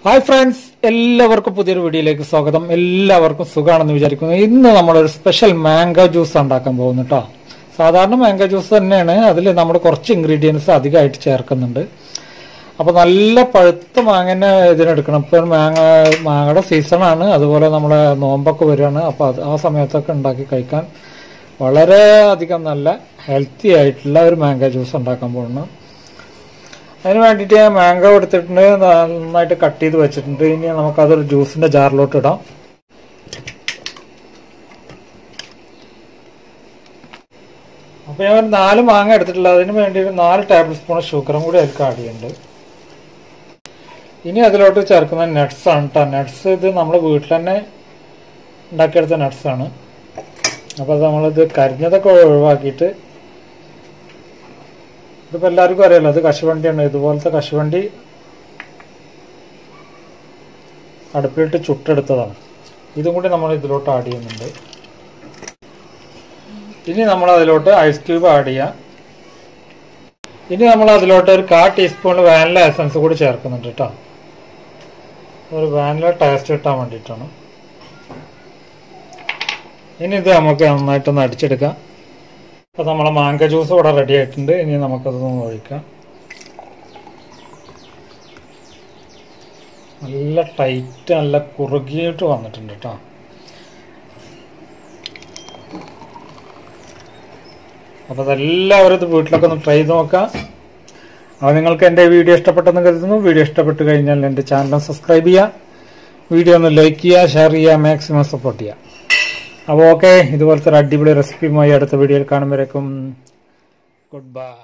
hi friends എല്ലാവർക്കും പുതിയൊരു വീഡിയോയിലേക്ക് സ്വാഗതം എല്ലാവർക്കും സുഖമാണെന്ന് വിചാരിക്കുന്നു ഇന്ന് നമ്മളൊരു സ്പെഷ്യൽ മാംഗോ ജ്യൂസ് ഉണ്ടാക്കാൻ പോകുന്നു കേട്ടോ സാധാരണ മാംഗോ ജ്യൂസ് തന്നെയാണ് അതിൽ നമ്മൾ കുറച്ച് ഇൻഗ്രീഡിയൻസ് അധികമായിട്ട് ചേർക്കുന്നുണ്ട് അപ്പൊ നല്ല പഴുത്ത മാങ്ങനെ ഇതിനെടുക്കണം ഇപ്പൊ മാങ്ങ മാങ്ങയുടെ സീസണാണ് അതുപോലെ നമ്മുടെ നോമ്പൊക്കെ വരികയാണ് അപ്പൊ അത് ആ സമയത്തൊക്കെ ഉണ്ടാക്കി കഴിക്കാൻ വളരെ അധികം നല്ല ഹെൽത്തി ആയിട്ടുള്ള ഒരു മാംഗോ ജ്യൂസ് ഉണ്ടാക്കാൻ പോകുന്നു അതിന് വേണ്ടിയിട്ട് ഞാൻ മാംഗോ എടുത്തിട്ടുണ്ട് നന്നായിട്ട് കട്ട് ചെയ്ത് വെച്ചിട്ടുണ്ട് ഇനി നമുക്കതൊരു ജ്യൂസിന്റെ ജാറിലോട്ട് ഇടാം അപ്പൊ ഞാൻ ഒരു നാല് മാങ്ങ എടുത്തിട്ടുള്ള അതിന് വേണ്ടി ഒരു നാല് ടേബിൾ സ്പൂൺ ഷുഗറും കൂടി അതിലേക്ക് ആഡ് ചെയ്യുന്നുണ്ട് ഇനി അതിലോട്ട് ചേർക്കുന്ന നട്ട്സ് ആണ് കേട്ടോ നട്ട്സ് ഇത് നമ്മൾ വീട്ടിൽ തന്നെ ഉണ്ടാക്കിയെടുത്ത നട്ട്സ് ആണ് അപ്പോൾ അത് നമ്മളിത് കരിഞ്ഞതൊക്കെ ഒഴിവാക്കിയിട്ട് ഇതിപ്പോൾ എല്ലാവർക്കും അറിയാലോ അത് കശുവണ്ടിയാണ് ഇതുപോലത്തെ കശുവണ്ടി അടുപ്പിലിട്ട് ചുട്ടെടുത്തതാണ് ഇതും കൂടി നമ്മൾ ഇതിലോട്ട് ആഡ് ചെയ്യുന്നുണ്ട് ഇനി നമ്മൾ അതിലോട്ട് ഐസ് ക്യൂബ് ആഡ് ചെയ്യാം ഇനി നമ്മൾ അതിലോട്ട് ഒരു കാ ടീസ്പൂൺ വാനില എസൻസ് കൂടി ചേർക്കുന്നുണ്ട് കേട്ടോ ഒരു വാനില ടേസ്റ്റ് കിട്ടാൻ വേണ്ടിയിട്ടാണ് ഇനി ഇത് നമുക്ക് നന്നായിട്ടൊന്ന് അടിച്ചെടുക്കാം അപ്പോൾ നമ്മളെ മാങ്ക ജ്യൂസ് ഇവിടെ റെഡി ആയിട്ടുണ്ട് ഇനി നമുക്കതൊന്ന് ഒഴിക്കാം നല്ല ടൈറ്റ് നല്ല കുറുകിയിട്ട് വന്നിട്ടുണ്ട് കേട്ടോ അപ്പോൾ അതെല്ലാവരും ഇത് വീട്ടിലൊക്കെ ഒന്ന് ട്രൈ ചെയ്ത് നോക്കാം അപ്പോൾ നിങ്ങൾക്ക് എൻ്റെ വീഡിയോ ഇഷ്ടപ്പെട്ടെന്ന് കരുതുന്നു വീഡിയോ ഇഷ്ടപ്പെട്ട് കഴിഞ്ഞാൽ എൻ്റെ ചാനൽ സബ്സ്ക്രൈബ് ചെയ്യുക വീഡിയോ ഒന്ന് ലൈക്ക് ചെയ്യുക ഷെയർ ചെയ്യുക മാക്സിമം സപ്പോർട്ട് ചെയ്യുക അപ്പോൾ ഓക്കെ ഇതുപോലത്തെ ഒരു അടിപൊളി റെസിപ്പിയുമായി അടുത്ത വീഡിയോയിൽ കാണുമ്പോഴേക്കും ഗുഡ് ബൈ